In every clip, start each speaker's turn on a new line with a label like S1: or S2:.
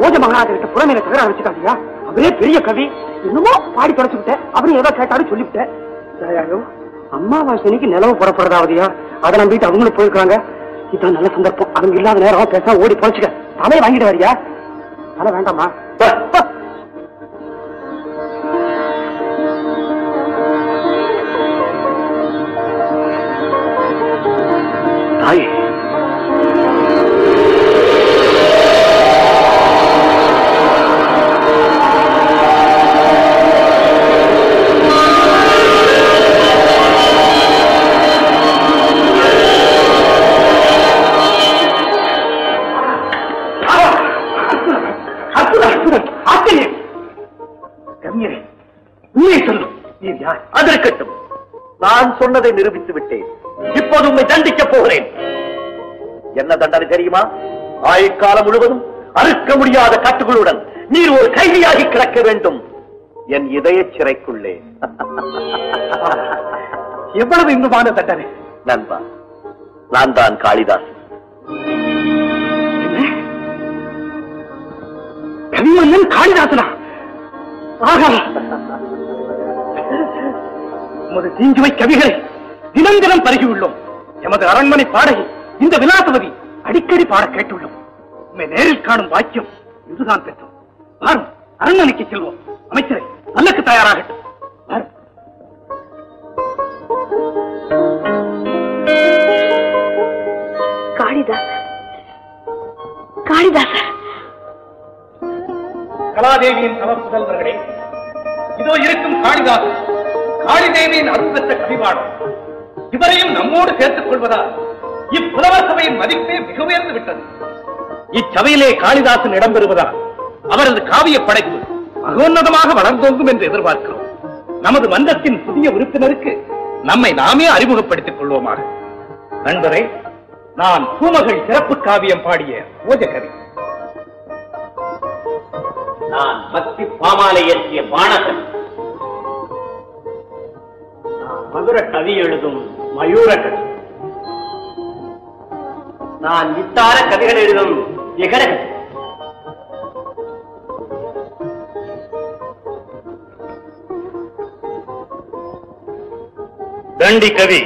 S1: போஜ மகாராஜர்கிட்ட புறமையில தகராறு வச்சுக்காதியா அவரே பெரிய கவி என்னமோ பாடி தொலைச்சுக்கிட்டேன் அவரும் ஏதோ கேட்டாரு சொல்லிவிட்டேன் ஐயோ அம்மாவாசனைக்கு நிலவு புறப்படுறதாவதியா அதை நம்பிட்டு அவங்களும் போயிருக்காங்க இதான் நல்ல சந்தர்ப்பம் அவங்க இல்லாத நேரம் பேச ஓடி பொழைச்சுக்க தலையை வாங்கிட்டு வரியா தலை வேண்டாமா வா, வா. தாயே அற்புதம் அற்புதம் ஆச்சரியம் கவிஞரே உண்மையை சொல்லும் நீர் யார்
S2: அதற்கட்டும் நான் சொன்னதை நிரூபித்து விட்டேன் இப்போது உண்மை தண்டிக்கப் போகிறேன் என்ன தண்டனை தெரியுமா ஆயுட்காலம் முழுவதும் அறுக்க முடியாத கட்டுகளுடன் நீர் ஒரு கைதியாகி கிடக்க வேண்டும் என் இதய சிறைக்குள்ளே
S1: எவ்வளவு இன்பமான தண்டனை
S2: நண்பா நான் தான் காளிதாஸ்
S1: என்ன கவிமன்னன் காளிதாசனா ஆகா உமது தீஞ்சுவை கவிகளை தினம் தினம் பருகியுள்ளோம் எமது அரண்மனை பாடகி இந்த விலாசவதி அடிக்கடி பாட கேட்டுள்ளோம் உண்மை நேரில் காணும் பாக்கியம் இதுதான் பெற்றோம் வாரும் அரண்மனைக்கு செல்வோம் அமைச்சரை நல்லக்கு தயாராகட்டும் வாரும்
S3: காளிதாசர் காளிதாசர்
S1: கலாதேவியின் தவ புதல்வர்களே இதோ இருக்கும் காளிதாசன் காளிதேவியின் அருள் பெற்ற கவிவாளர் இவரையும் நம்மோடு சேர்த்துக் கொள்வதால் இப்புலவர் சபையின் மதிப்பே மிக உயர்ந்து விட்டது இச்சபையிலே காளிதாசன் இடம்பெறுவதால் அவரது காவிய படைப்பு மகோன்னதமாக வளர்ந்தோங்கும் என்று எதிர்பார்க்கிறோம் நமது மன்றத்தின் புதிய உறுப்பினருக்கு நம்மை நாமே அறிமுகப்படுத்திக் கொள்வோமாக நண்பரே நான் பூமகள் சிறப்பு காவியம் பாடிய ஓஜகவி
S4: நான் பக்தி பாமாலை இயற்றிய பாணகன் நான் மதுர கவி எழுதும் மயூரகன் நான் வித்தார கவிகள் எழுதும் விகடகன்
S2: தண்டி கவி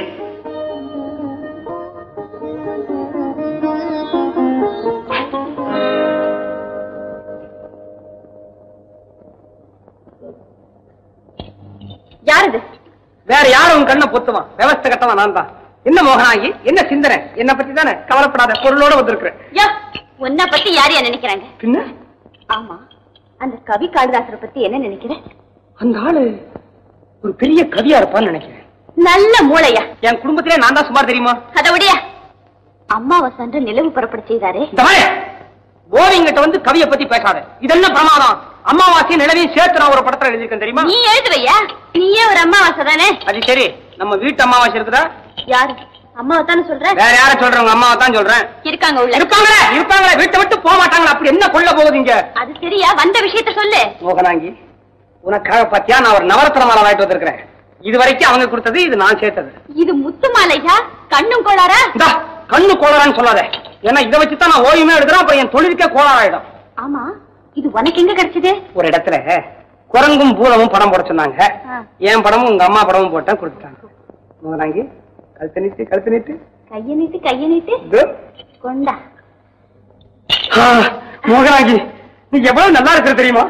S3: யார் இது
S1: வேற யாரும் உன் கண்ணை பொத்துவான் விவஸ்த கட்டவன் நான் தான் என்ன மோகனாகி என்ன சிந்தனை என்ன பத்தி தானே கவலைப்படாத பொருளோட வந்திருக்கிறேன்
S3: யோ உன்னை பத்தி யார் என்ன நினைக்கிறாங்க
S1: பின்ன
S3: ஆமா அந்த கவி காளிதாசரை பத்தி என்ன நினைக்கிற
S1: அந்த ஆளு ஒரு பெரிய கவியா இருப்பான்னு நினைக்கிறேன்
S3: நல்ல மூளையா
S1: என் குடும்பத்திலே நான் தான் சுமார் தெரியுமா
S3: அத விடியா அம்மாவசன்று நிலவு புறப்பட செய்தாரே
S1: இந்த மாதிரி கோவிங்கிட்ட வந்து கவியை பத்தி பேசாத இதெல்லாம் பிரமாதம் அம்மாவாசையும் நிலவையும் சேர்த்து நான் ஒரு படத்துல எழுதியிருக்கேன் தெரியுமா
S3: நீ எழுதுவையா நீயே ஒரு அம்மாவாசை தானே
S1: அது சரி நம்ம வீட்டு அம்மாவாசை இருக்குதா
S3: யாரு அம்மாவை தானே சொல்ற
S1: வேற யார சொல்றவங்க அம்மாவை தான் சொல்றேன்
S3: இருக்காங்க உள்ள
S1: இருப்பாங்களே இருப்பாங்களே வீட்டை விட்டு போக மாட்டாங்களா அப்படி என்ன கொள்ள போகுது இங்க
S3: அது சரியா வந்த விஷயத்த சொல்லு
S1: மோகனாங்கி உனக்காக பாத்தியா நான் ஒரு நவரத்ன மாலை வாங்கிட்டு வந்திருக்கிறேன் இது வரைக்கும் அவங்க கொடுத்தது இது நான் சேர்த்தது
S3: இது முத்து மாலையா கண்ணும் கோளாரா
S1: இந்தா கண்ணு கோளாறான்னு சொல்லாத ஏன்னா இதை வச்சு தான் நான் ஓய்வுமே எடுக்கிறேன் அப்புறம் என் தொழிலுக்கே கோளாறாயிடும்
S3: ஆமா இது உனக்கு எங்க கிடைச்சது
S1: ஒரு இடத்துல குரங்கும் பூதமும் படம் போட சொன்னாங்க
S3: ஆ.
S1: என் படமும் உங்க அம்மா படமும் போட்டேன் கொடுத்துட்டாங்க மோகனாங்கி கழுத்து நீட்டு கழுத்து நீட்டு
S3: கைய நீட்டு கைய நீட்டு
S1: இது.
S3: கொண்டா
S1: ஆ, மோகனாங்கி நீ எவ்வளவு நல்லா இருக்கிற தெரியுமா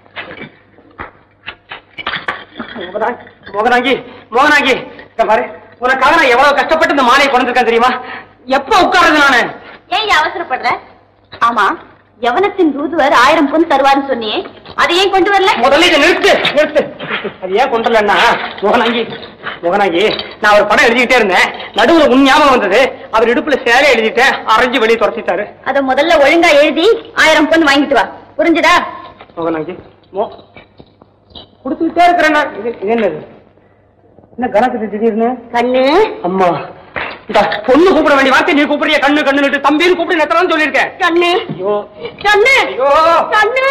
S1: மோகனா- மோகனாங்கி மோகனாங்கி இங்க பாரு உனக்காக நான் எவ்வளவு கஷ்டப்பட்டு இந்த மாலையை கொண்டு வந்திருக்கேன் தெரியுமா எப்ப உட்காருது நானு
S3: ஏன் அவசரப்படுற ஆமா யவனத்தின் தூதுவர் ஆயிரம் பொன் தருவார்னு சொன்னியே அதை ஏன் கொண்டு வரல
S1: முதல்ல இதை நிறுத்து நிறுத்து அது ஏன் கொண்டு வரலன்னா மோகனாங்கி மோகனாங்கி நான் ஒரு படம் எழுதிக்கிட்டே இருந்தேன் நடுவுல உன் ஞாபகம் வந்தது அவர் இடுப்புல சேலை எழுதிட்டேன் அரைஞ்சு வெளியே துரத்திட்டாரு
S3: அத முதல்ல ஒழுங்கா எழுதி ஆயிரம் பொன் வாங்கிட்டு வா புரிஞ்சுதா
S1: மோகனாங்கி மோ கொடுத்துக்கிட்டே இருக்கிறேன் நான். இது இது என்னது என்ன கணக்கு திடீர்னு
S3: கண்ணு
S1: அம்மா இந்த பொண்ணு கூப்பிட வேண்டிய வார்த்தை நீ கூப்பிடுறிய கண்ணு கண்ணு தம்பின்னு கூப்பிடு எத்தனை சொல்லியிருக்கேன்
S3: கண்ணு
S1: ஐயோ
S3: கண்ணு
S1: ஐயோ
S3: கண்ணு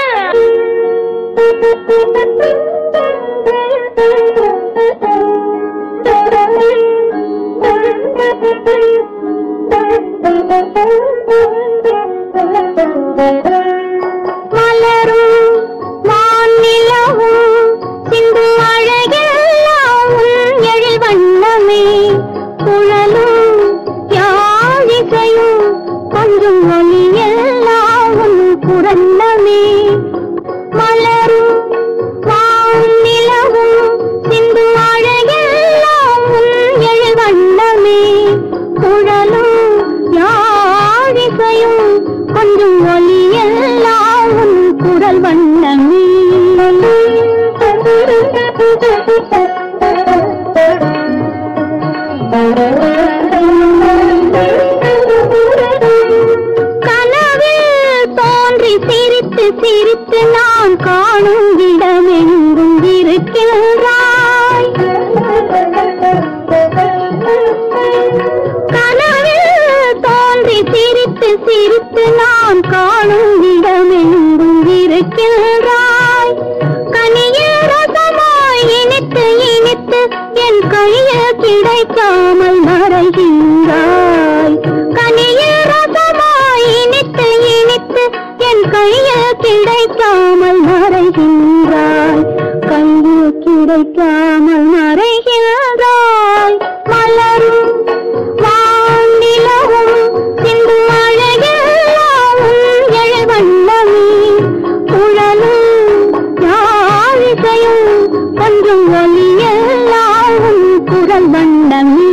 S5: மாலை சிரித்து சிரித்து நான் காணும் இடமெங்கும் இருக்கின்றாய் கனவில் தோன்றி சிரித்து சிரித்து நான் காணும் இடமெங்கும் இருக்கின்றாய் கனியில் ரசமாய் இனித்து இனித்து என் கையில் கிடைக்காமல் மறைகின்றாய் கனியில் ரசமாய் இனித்து இனித்து என் கையில் கிடைக்காமல் மறைகின்றாய் கையில் கிடைக்காமல் மறைகின்றாய் மலரும் வானிலவும் சிந்து மழையெல்லாம் எழுவண்ணமே குழலும் யாழிசையும் கொஞ்சம் ஒலியெல்லாம் குரல் வண்ணமே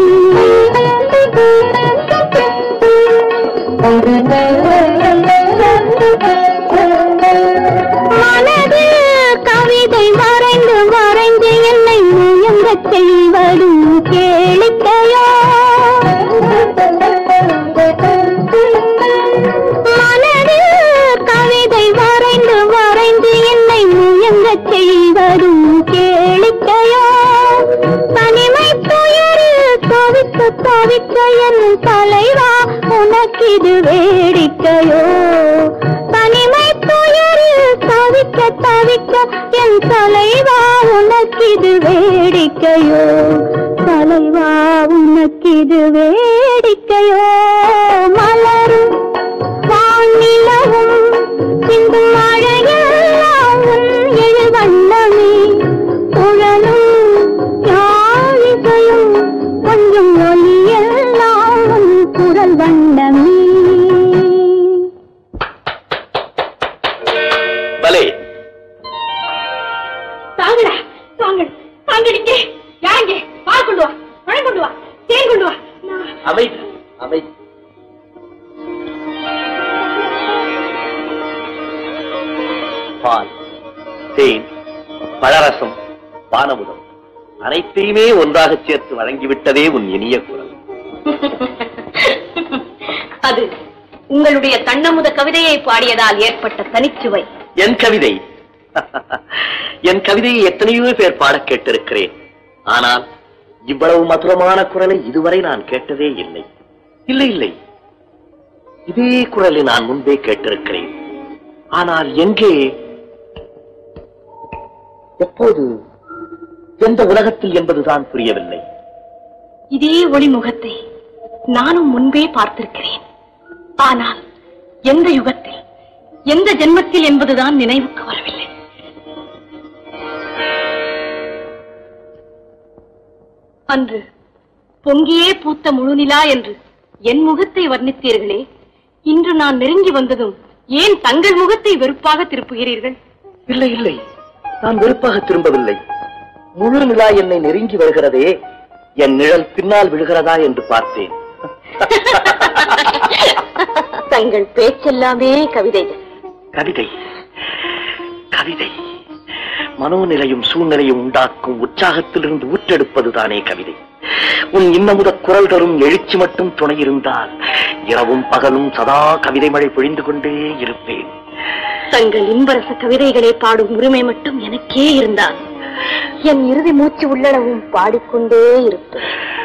S5: மனதில் கவிதை வரைந்து வரைந்து என்னை முயங்கச் செய்வதும் கேளிக்கையோ மனதில் கவிதை வரைந்து வரைந்து என்னை முயங்கச் செய்வதும் கேளிக்கையோ தனிமை துயரில் தவிக்க தவிக்க என் தலைவா உனக்கிது வேடிக்கையோ தனிமை துயரில் தவிக்க தவிக்க என் தலைவா உனக்கிது வேடிக்கையோ தலைவா உனக்கிது வேடிக்கையோ மலரும் வானிலவும் சிந்து மழையெல்லாம் உன் எழுவண்ணமே குழலும் யாழிசையும் கொஞ்சம் ஒலியெல்லாம் உன் குரல் வண்ணமே
S2: பலே
S3: தாங்கடா தாங்கள் தாங்கள் இங்கே யாங்க பால் கொண்டு வா பழம் கொண்டு வா தேன் கொண்டு வா நான்
S2: அமைதி அமைதி பால் தேன் பழரசம் பானமுதம் அனைத்தையுமே ஒன்றாக சேர்த்து வழங்கிவிட்டதே உன் இனிய குரல்
S3: அது உங்களுடைய தன்னமுத கவிதையை பாடியதால் ஏற்பட்ட தனிச்சுவை
S2: என் கவிதை என் கவிதையை எத்தனையோ பேர் பாடக் கேட்டிருக்கிறேன் ஆனால் இவ்வளவு மதுரமான குரலை இதுவரை நான் கேட்டதே இல்லை இல்லை இல்லை இதே குரலை நான் முன்பே கேட்டிருக்கிறேன் ஆனால் எங்கே எப்போது எந்த உலகத்தில் என்பதுதான் புரியவில்லை
S3: இதே ஒளிமுகத்தை நானும் முன்பே பார்த்திருக்கிறேன் ஆனால் எந்த யுகத்தில் எந்த ஜென்மத்தில் என்பதுதான் நினைவுக்கு வரவில்லை அன்று பொங்கியே பூத்த முழுநிலா என்று என் முகத்தை வர்ணித்தீர்களே இன்று நான் நெருங்கி வந்ததும் ஏன் தங்கள் முகத்தை வெறுப்பாக திருப்புகிறீர்கள்
S2: இல்லை இல்லை நான் வெறுப்பாக திரும்பவில்லை முழு நிலா என்னை நெருங்கி வருகிறதே என் நிழல் பின்னால் விழுகிறதா என்று பார்த்தேன்
S3: தங்கள் பேச்செல்லாமே கவிதைகள்
S2: கவிதை கவிதை மனோநிலையும் சூழ்நிலையும் உண்டாக்கும் உற்சாகத்திலிருந்து ஊற்றெடுப்பதுதானே கவிதை உன் இன்னமுத குரல் தரும் எழுச்சி மட்டும் துணை இருந்தால் இரவும் பகலும் சதா கவிதை மழை பொழிந்து கொண்டே இருப்பேன்
S3: தங்கள் இன்பரச கவிதைகளை பாடும் உரிமை மட்டும் எனக்கே இருந்தால் என் இறுதி மூச்சு உள்ளளவும் பாடிக்கொண்டே இருப்பேன்